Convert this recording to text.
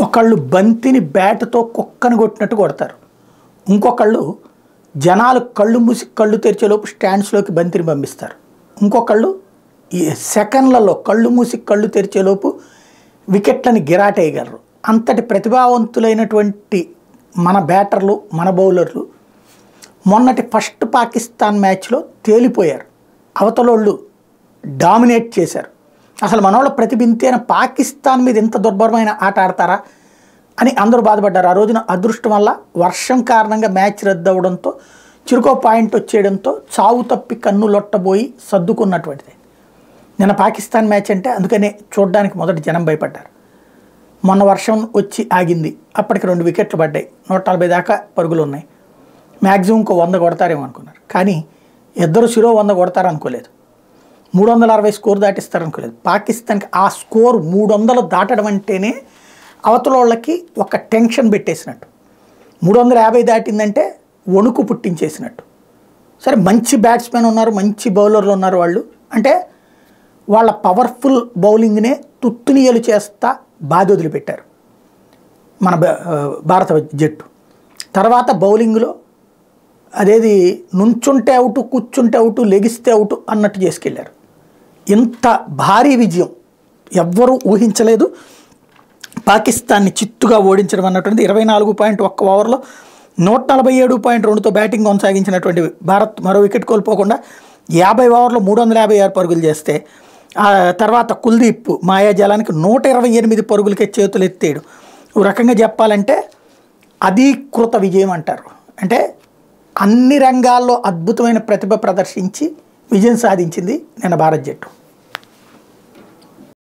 ఒకళ్ళు బంతిని బ్యాట్తో కుక్కను కొట్టినట్టు కొడతారు ఇంకొకళ్ళు జనాలు కళ్ళు మూసి కళ్ళు తెరిచేలోపు స్టాండ్స్లోకి బంతిని పంపిస్తారు ఇంకొకళ్ళు ఈ సెకండ్లలో కళ్ళు మూసి కళ్ళు తెరిచేలోపు వికెట్లని గిరాటేయగలరు అంతటి ప్రతిభావంతులైనటువంటి మన బ్యాటర్లు మన బౌలర్లు మొన్నటి ఫస్ట్ పాకిస్తాన్ మ్యాచ్లో తేలిపోయారు అవతలోళ్ళు డామినేట్ చేశారు అసలు మనోళ్ళ ప్రతిభ ఇంతేనా పాకిస్తాన్ మీద ఇంత దుర్భరమైన ఆట ఆడతారా అని అందరూ బాధపడ్డారు ఆ రోజున అదృష్టం వల్ల వర్షం కారణంగా మ్యాచ్ రద్దు అవడంతో చిరుకో పాయింట్ వచ్చేయడంతో చావు తప్పి కన్ను లొట్టబోయి సర్దుకున్నటువంటిది నిన్న పాకిస్తాన్ మ్యాచ్ అంటే అందుకనే చూడడానికి మొదటి జనం భయపడ్డారు మొన్న వర్షం వచ్చి ఆగింది అప్పటికి రెండు వికెట్లు పడ్డాయి నూట నలభై దాకా పరుగులు ఉన్నాయి మ్యాక్సిమం ఇంకో వంద కొడతారేమో అనుకున్నారు కానీ ఇద్దరు శిరో వంద కొడతారు అనుకోలేదు మూడు వందల అరవై స్కోర్ దాటిస్తారు అనుకోలేదు పాకిస్తాన్కి ఆ స్కోర్ మూడు వందలు దాటడం అంటేనే అవతల వాళ్ళకి ఒక టెన్షన్ పెట్టేసినట్టు మూడు వందల యాభై దాటిందంటే వణుకు పుట్టించేసినట్టు సరే మంచి బ్యాట్స్మెన్ ఉన్నారు మంచి బౌలర్లు ఉన్నారు వాళ్ళు అంటే వాళ్ళ పవర్ఫుల్ బౌలింగ్నే తుత్తునియలు చేస్తా బాధ వదిలిపెట్టారు మన బ- భారత జట్టు తర్వాత బౌలింగ్లో అదేది నుంచుంటే అవుట్ కూర్చుంటే అవుట్ లెగిస్తే అవుట్ అన్నట్టు చేసుకెళ్ళారు ఇంత భారీ విజయం ఎవ్వరూ ఊహించలేదు పాకిస్తాన్ని చిత్తుగా ఓడించడం అన్నటువంటిది ఇరవై నాలుగు పాయింట్ ఒక్క ఓవర్లో నూట నలభై ఏడు పాయింట్ రెండుతో బ్యాటింగ్ కొనసాగించినటువంటి భారత్ మరో వికెట్ కోల్పోకుండా యాభై ఓవర్లో మూడు వందల యాభై ఆరు పరుగులు చేస్తే ఆ తర్వాత కుల్దీప్ మాయాజాలానికి నూట ఇరవై ఎనిమిది పరుగులకే చేతులు ఎత్తేయడం ఓ రకంగా చెప్పాలంటే అధీకృత విజయం అంటారు అంటే అన్ని రంగాల్లో అద్భుతమైన ప్రతిభ ప్రదర్శించి విజయం సాధించింది నిన్న భారత్ జట్టు